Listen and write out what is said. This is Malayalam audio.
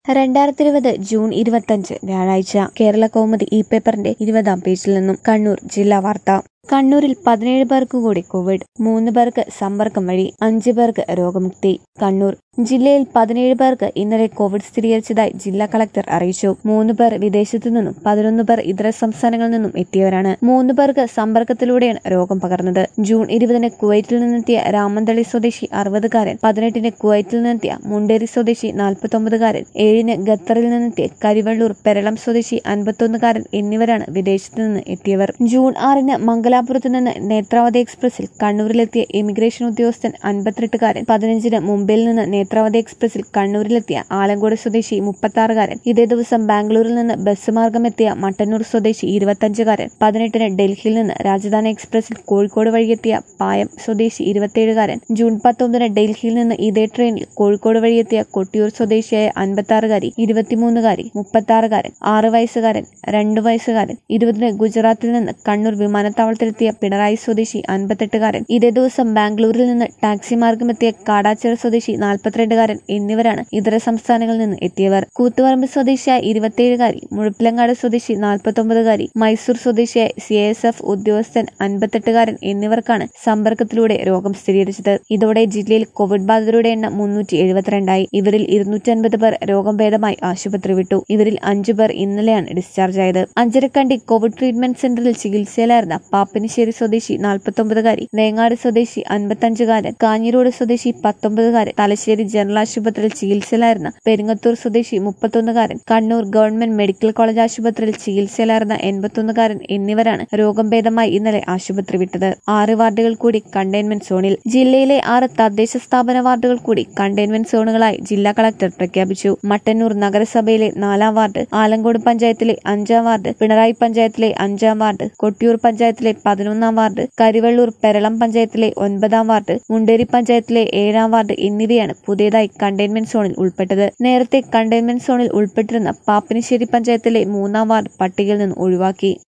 രണ്ടായിരത്തി ഇരുപത് ജൂൺ ഇരുപത്തഞ്ച് വ്യാഴാഴ്ച കേരള കൗമുദി ഇ പേപ്പറിന്റെ ഇരുപതാം പേജിൽ നിന്നും കണ്ണൂർ ജില്ലാ വാർത്ത കണ്ണൂരിൽ പതിനേഴ് പേർക്ക് കൂടി കോവിഡ് മൂന്ന് പേർക്ക് സമ്പർക്കം വഴി അഞ്ച് പേർക്ക് രോഗമുക്തി കണ്ണൂർ ജില്ലയിൽ പതിനേഴ് പേർക്ക് ഇന്നലെ കോവിഡ് സ്ഥിരീകരിച്ചതായി ജില്ലാ കളക്ടർ അറിയിച്ചു മൂന്ന് പേർ വിദേശത്തു നിന്നും പതിനൊന്ന് പേർ ഇതര സംസ്ഥാനങ്ങളിൽ നിന്നും എത്തിയവരാണ് മൂന്ന് പേർക്ക് സമ്പർക്കത്തിലൂടെയാണ് രോഗം പകർന്നത് ജൂൺ ഇരുപതിന് കുവൈറ്റിൽ നിന്നെത്തിയ രാമന്തളി സ്വദേശി അറുപതുകാരൻ പതിനെട്ടിന് കുവൈറ്റിൽ നിന്നെത്തിയ മുണ്ടേരി സ്വദേശി നാൽപ്പത്തൊമ്പതുകാരൻ ഏഴിന് ഖത്തറിൽ നിന്നെത്തിയ കരിവള്ളൂർ പെരളം സ്വദേശി അൻപത്തൊന്നുകാരൻ എന്നിവരാണ് വിദേശത്തു നിന്ന് എത്തിയവർ ജൂൺ ആറിന് മംഗലാപുരത്ത് നിന്ന് നേത്രാവതി എക്സ്പ്രസിൽ കണ്ണൂരിലെത്തിയ ഇമിഗ്രേഷൻ ഉദ്യോഗസ്ഥൻ അൻപത്തെട്ടുകാരൻ പതിനഞ്ചിന് മുംബൈയിൽ നിന്ന് നേത്രാവതി എക്സ്പ്രസിൽ കണ്ണൂരിലെത്തിയ ആലങ്കോട് സ്വദേശി മുപ്പത്താറുകാരൻ ഇതേ ദിവസം ബാംഗ്ലൂരിൽ നിന്ന് ബസ് മാർഗം എത്തിയ മട്ടന്നൂർ സ്വദേശി ഇരുപത്തഞ്ചുകാരൻ പതിനെട്ടിന് ഡൽഹിയിൽ നിന്ന് രാജധാനി എക്സ്പ്രസിൽ കോഴിക്കോട് വഴിയെത്തിയ പായം സ്വദേശി ഇരുപത്തിയേഴുകാരൻ ജൂൺ പത്തൊമ്പതിന് ഡൽഹിയിൽ നിന്ന് ഇതേ ട്രെയിനിൽ കോഴിക്കോട് വഴിയെത്തിയ കൊട്ടിയൂർ സ്വദേശിയായ അൻപത്താറുകാരി ഇരുപത്തിമൂന്നുകാരി മുപ്പത്താറുകാരൻ ആറ് വയസ്സുകാരൻ രണ്ടു വയസ്സുകാരൻ ഇരുപതിന് ഗുജറാത്തിൽ നിന്ന് കണ്ണൂർ വിമാനത്താവളത്തിലെത്തിയ പിണറായി സ്വദേശി അൻപത്തെട്ടുകാരൻ ഇതേ ദിവസം ബാംഗ്ലൂരിൽ നിന്ന് ടാക്സി മാർഗമെത്തിയ കാടാച്ചിറ സ്വദേശി നാൽപ്പത്തിരണ്ടുകാരൻ എന്നിവരാണ് ഇതര സംസ്ഥാനങ്ങളിൽ നിന്ന് എത്തിയവർ കൂത്തുപറമ്പ് സ്വദേശിയായ ഇരുപത്തിയേഴുകാരി മുഴപ്പിലങ്ങാട് സ്വദേശി നാൽപ്പത്തൊമ്പതുകാരി മൈസൂർ സ്വദേശിയായ സി എസ് എഫ് ഉദ്യോഗസ്ഥൻ അൻപത്തെട്ടുകാരൻ എന്നിവർക്കാണ് സമ്പർക്കത്തിലൂടെ രോഗം സ്ഥിരീകരിച്ചത് ഇതോടെ ജില്ലയിൽ കോവിഡ് ബാധിതരുടെ എണ്ണം മുന്നൂറ്റി എഴുപത്തിരണ്ടായി ഇവരിൽ ഇരുന്നൂറ്റി അൻപത് പേർ രോഗം ഭേദമായി ആശുപത്രി വിട്ടു ഇവരിൽ അഞ്ചു പേർ ഇന്നലെയാണ് ഡിസ്ചാർജ് ആയത് അഞ്ചരക്കണ്ടി കോവിഡ് ട്രീറ്റ്മെന്റ് സെന്ററിൽ ചികിത്സയിലായിരുന്ന പാപ്പിനിശ്ശേരി സ്വദേശി നാൽപ്പത്തൊമ്പതുകാരി വേങ്ങാട് സ്വദേശി അൻപത്തഞ്ചുകാരൻ കാഞ്ഞിരോട് സ്വദേശി പത്തൊമ്പതുകാരൻ തലശ്ശേരി ജനറൽ ആശുപത്രിയിൽ ചികിത്സയിലായിരുന്ന പെരിങ്ങത്തൂർ സ്വദേശി മുപ്പത്തൊന്നുകാരൻ കണ്ണൂർ ഗവൺമെന്റ് മെഡിക്കൽ കോളേജ് ആശുപത്രിയിൽ ചികിത്സയിലായിരുന്ന എൺപത്തൊന്നുകാരൻ എന്നിവരാണ് രോഗം ഭേദമായി ഇന്നലെ ആശുപത്രി വിട്ടത് ആറ് വാർഡുകൾ കൂടി കണ്ടെയ്ൻമെന്റ് സോണിൽ ജില്ലയിലെ ആറ് തദ്ദേശ സ്ഥാപന വാർഡുകൾ കൂടി കണ്ടെയ്ൻമെന്റ് സോണുകളായി ജില്ലാ കളക്ടർ പ്രഖ്യാപിച്ചു മട്ടന്നൂർ നഗരസഭയിലെ നാലാം വാർഡ് ആലങ്കോട് പഞ്ചായത്തിലെ അഞ്ചാം വാർഡ് പിണറായി പഞ്ചായത്തിലെ അഞ്ചാം വാർഡ് കൊട്ടിയൂർ പഞ്ചായത്തിലെ പതിനൊന്നാം വാർഡ് കരിവള്ളൂർ പെരളം പഞ്ചായത്തിലെ ഒൻപതാം വാർഡ് മുണ്ടേരി പഞ്ചായത്തിലെ ഏഴാം വാർഡ് എന്നിവയാണ് പുതിയതായി കണ്ടെയ്ൻമെന്റ് സോണിൽ ഉൾപ്പെട്ടത് നേരത്തെ കണ്ടെയ്ൻമെന്റ് സോണിൽ ഉൾപ്പെട്ടിരുന്ന പാപ്പിനിശ്ശേരി പഞ്ചായത്തിലെ മൂന്നാം വാർഡ് പട്ടികയിൽ നിന്ന് ഒഴിവാക്കി